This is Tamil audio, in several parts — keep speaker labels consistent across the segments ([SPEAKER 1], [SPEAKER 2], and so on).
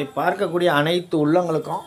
[SPEAKER 1] இதை பார்க்கக்கூடிய அனைத்து உள்ளங்களுக்கும்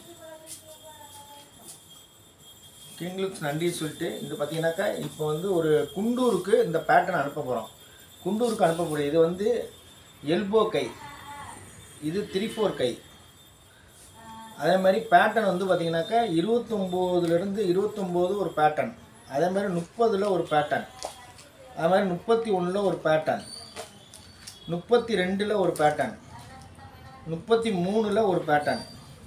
[SPEAKER 1] கிங்லுக்ஸ் நன்றி சொல்லிட்டு இது பார்த்தீங்கன்னாக்கா இப்போ வந்து ஒரு குண்டூருக்கு இந்த பேட்டர்ன் அனுப்ப போகிறோம் குண்டூருக்கு அனுப்பக்கூடிய இது வந்து எல்போ கை இது த்ரீ ஃபோர் கை அதே மாதிரி பேட்டர்ன் வந்து பார்த்தீங்கன்னாக்கா இருபத்தொம்போதுலேருந்து இருபத்தொம்போது ஒரு பேட்டர்ன் அதே மாதிரி முப்பதில் ஒரு பேட்டர்ன் அதே மாதிரி முப்பத்தி ஒன்றில் ஒரு பேட்டர்ன் முப்பத்தி ரெண்டில் ஒரு பேட்டர்ன் முப்பத்தி மூணில் ஒரு பேட்டர்ன்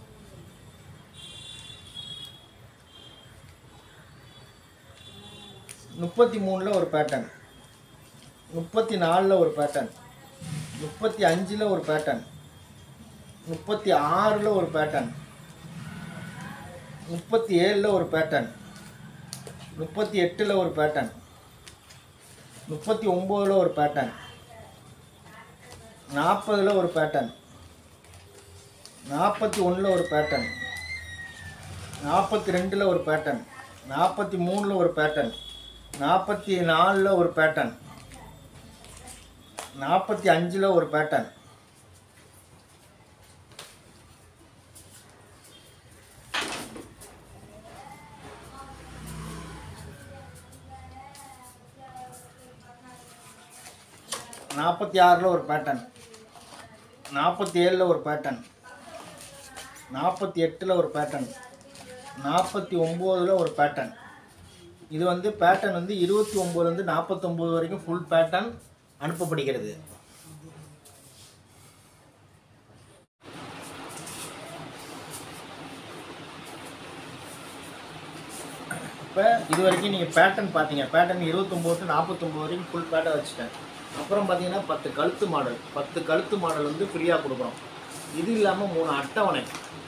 [SPEAKER 1] முப்பத்தி மூணில் ஒரு பேட்டர்ன் முப்பத்தி நாலில் ஒரு பேட்டர்ன் முப்பத்தி அஞ்சில் ஒரு பேட்டர்ன் முப்பத்தி ஆறில் ஒரு பேட்டர்ன் முப்பத்தி ஏழில் ஒரு பேட்டர்ன் முப்பத்தி எட்டில் ஒரு பேட்டர்ன் முப்பத்தி ஒம்போதில் ஒரு பேட்டர்ன் நாற்பதில் ஒரு பேட்டர்ன் நாற்பத்தி ஒன்றில் ஒரு பேட்டர்ன் நாற்பத்தி ரெண்டில் ஒரு பேட்டர்ன் நாற்பத்தி மூணில் ஒரு பேட்டர்ன் நாற்பத்தி நாலில் ஒரு பேட்டர்ன் நாற்பத்தி அஞ்சில் ஒரு பேட்டர்ன் நாற்பத்தி ஆறில் ஒரு பேட்டர்ன் நாற்பத்தி ஏழில் ஒரு பேட்டர்ன் நாற்பத்தி எட்டில் ஒரு பேட்டர்ன் நாற்பத்தி ஒம்போதில் ஒரு பேட்டர்ன் இது வந்து பேட்டர்ன் வந்து இருபத்தி ஒம்போதுலேருந்து நாற்பத்தொம்போது வரைக்கும் ஃபுல் பேட்டர்ன் அனுப்பப்படுகிறது இப்போ இது வரைக்கும் நீங்கள் பேட்டர்ன் பார்த்தீங்க பேட்டர்ன் இருபத்தொம்போது நாற்பத்தொம்போது வரைக்கும் ஃபுல் பேட்டர்ன் வச்சுட்டேன் அப்புறம் பார்த்தீங்கன்னா பத்து கழுத்து மாடல் பத்து கழுத்து மாடல் வந்து ஃப்ரீயாக கொடுக்குறோம் இது இல்லாமல் மூணு அட்டவணை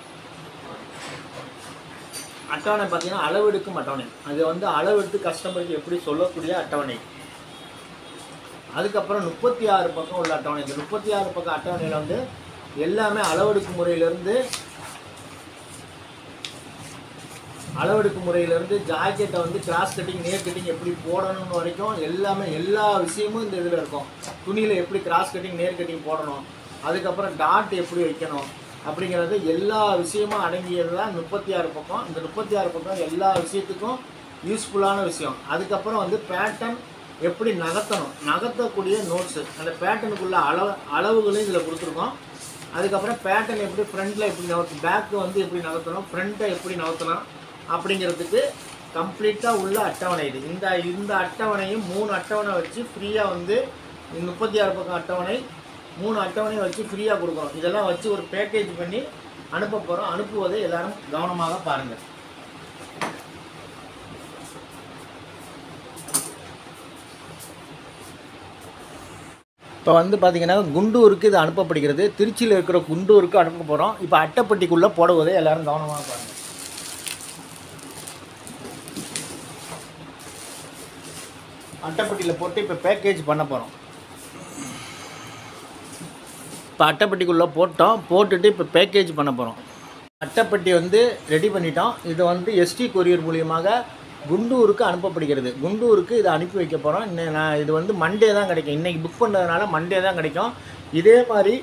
[SPEAKER 1] அட்டவணை பார்த்தீங்கன்னா அளவெடுக்கும் அட்டவணை அது வந்து அளவெடுத்து கஸ்டமருக்கு எப்படி சொல்லக்கூடிய அட்டவணை அதுக்கப்புறம் முப்பத்தி ஆறு பக்கம் உள்ள அட்டவணை இந்த முப்பத்தி ஆறு பக்கம் அட்டவணையில் வந்து எல்லாமே அளவெடுக்கும் முறையிலேருந்து அளவெடுக்கும் முறையிலேருந்து ஜாக்கெட்டை வந்து கிராஸ் கட்டிங் நேர் கட்டிங் எப்படி போடணும்னு வரைக்கும் எல்லாமே எல்லா விஷயமும் இந்த இதில் இருக்கும் துணியில் எப்படி கிராஸ் கட்டிங் நேர் கட்டிங் போடணும் அதுக்கப்புறம் டாட் எப்படி வைக்கணும் அப்படிங்கிறது எல்லா விஷயமும் அடங்கியது தான் முப்பத்தி ஆறு பக்கம் இந்த முப்பத்தி ஆறு பக்கம் எல்லா விஷயத்துக்கும் யூஸ்ஃபுல்லான விஷயம் அதுக்கப்புறம் வந்து பேட்டர்ன் எப்படி நகர்த்தணும் நகர்த்தக்கூடிய நோட்ஸு அந்த பேட்டர்னுக்குள்ள அளவு அளவுகளையும் இதில் கொடுத்துருக்கோம் அதுக்கப்புறம் பேட்டர்ன் எப்படி ஃப்ரண்ட்டில் எப்படி நகர்த்து பேக்கு வந்து எப்படி நகர்த்தணும் ஃப்ரண்ட்டை எப்படி நகர்த்தணும் அப்படிங்கிறதுக்கு கம்ப்ளீட்டாக உள்ள அட்டவணை இது இந்த இந்த அட்டவணையும் மூணு அட்டவணை வச்சு ஃப்ரீயாக வந்து இந்த முப்பத்தி ஆறு பக்கம் அட்டவணை மூணு அட்டவணையை வச்சு ஃப்ரீயாக கொடுக்குறோம் இதெல்லாம் வச்சு ஒரு பேக்கேஜ் பண்ணி அனுப்ப போகிறோம் அனுப்புவதை எல்லாரும் கவனமாக பாருங்கள் இப்போ வந்து பார்த்தீங்கன்னா குண்டூருக்கு இது அனுப்பப்படுகிறது திருச்சியில் இருக்கிற குண்டூருக்கு அனுப்ப போகிறோம் இப்போ அட்டைப்பட்டிக்குள்ளே போடுவதை எல்லாரும் கவனமாக பாருங்கள் அட்டைப்பட்டியில் போட்டு இப்போ பேக்கேஜ் பண்ண போகிறோம் இப்போ அட்டைப்பட்டிக்குள்ளே போட்டோம் போட்டுட்டு இப்போ பேக்கேஜ் பண்ண போகிறோம் அட்டைப்பட்டி வந்து ரெடி பண்ணிட்டோம் இது வந்து எஸ்டி கொரியர் மூலியமாக குண்டூருக்கு அனுப்பப்படுகிறது குண்டூருக்கு இதை அனுப்பி வைக்க போகிறோம் இன்னும் நான் இது வந்து மண்டே தான் கிடைக்கும் இன்றைக்கி புக் பண்ணதுனால மண்டே தான் கிடைக்கும் இதே மாதிரி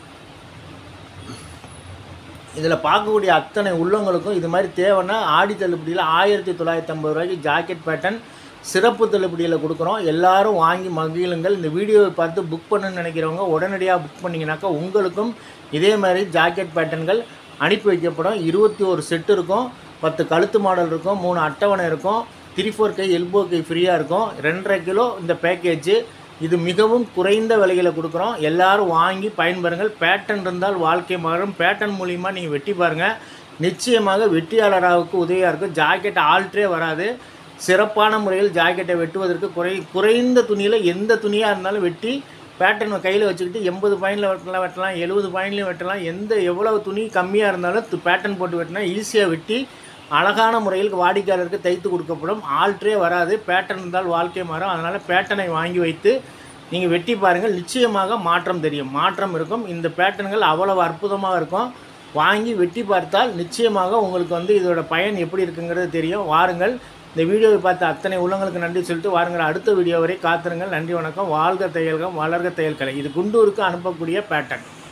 [SPEAKER 1] இதில் பார்க்கக்கூடிய அத்தனை உள்ளவங்களுக்கும் இது மாதிரி தேவைன்னா ஆடி தள்ளுபடியில் ஆயிரத்தி தொள்ளாயிரத்தி ஐம்பது ரூபாய்க்கு ஜாக்கெட் பேட்டர்ன் சிறப்பு தள்ளுபடியில் கொடுக்குறோம் எல்லாரும் வாங்கி மகிழுங்கள் இந்த வீடியோவை பார்த்து புக் பண்ணணும்னு நினைக்கிறவங்க உடனடியாக புக் பண்ணிங்கனாக்கா உங்களுக்கும் இதே மாதிரி ஜாக்கெட் பேட்டர்ன்கள் அனுப்பி வைக்கப்படும் இருபத்தி ஒரு செட் இருக்கும் பத்து கழுத்து மாடல் இருக்கும் மூணு அட்டவணை இருக்கும் த்ரீ ஃபோர் கை எல்போ கை ஃப்ரீயாக இருக்கும் ரெண்டரை கிலோ இந்த பேக்கேஜ் இது மிகவும் குறைந்த விலையில் கொடுக்குறோம் எல்லாரும் வாங்கி பயன்பெறுங்கள் பேட்டன் இருந்தால் வாழ்க்கை மாறும் பேட்டன் மூலிமா நீங்கள் வெட்டி பாருங்கள் நிச்சயமாக வெற்றியாளராவுக்கு உதவியாக இருக்கும் ஜாக்கெட் ஆல்ட்ரே வராது சிறப்பான முறையில் ஜாக்கெட்டை வெட்டுவதற்கு குறை குறைந்த துணியில் எந்த துணியாக இருந்தாலும் வெட்டி பேட்டர்னை கையில் வச்சுக்கிட்டு எண்பது பாயிண்டில் வெட்டலாம் வெட்டலாம் எழுபது பாயிண்ட்லையும் வெட்டலாம் எந்த எவ்வளவு துணி கம்மியாக இருந்தாலும் பேட்டர்ன் போட்டு வெட்டினா ஈஸியாக வெட்டி அழகான முறையில் வாடிக்கையாளருக்கு தைத்து கொடுக்கப்படும் ஆல்ட்ரே வராது பேட்டர்ன் இருந்தால் வாழ்க்கை மாறும் அதனால் பேட்டர்னை வாங்கி வைத்து நீங்கள் வெட்டி பாருங்கள் நிச்சயமாக மாற்றம் தெரியும் மாற்றம் இருக்கும் இந்த பேட்டர்ன்கள் அவ்வளவு அற்புதமாக இருக்கும் வாங்கி வெட்டி பார்த்தால் நிச்சயமாக உங்களுக்கு வந்து இதோட பயன் எப்படி இருக்குங்கிறது தெரியும் வாருங்கள் இந்த வீடியோவை பார்த்த அத்தனை உள்ளங்களுக்கு நன்றி சொல்லிட்டு வாருங்கள் அடுத்த வீடியோ வரை காத்திருங்கள் நன்றி வணக்கம் வாழ்க தையல்கம் வளர்க தையல் கலை இது குண்டூருக்கு அனுப்பக்கூடிய பேட்டர்ன்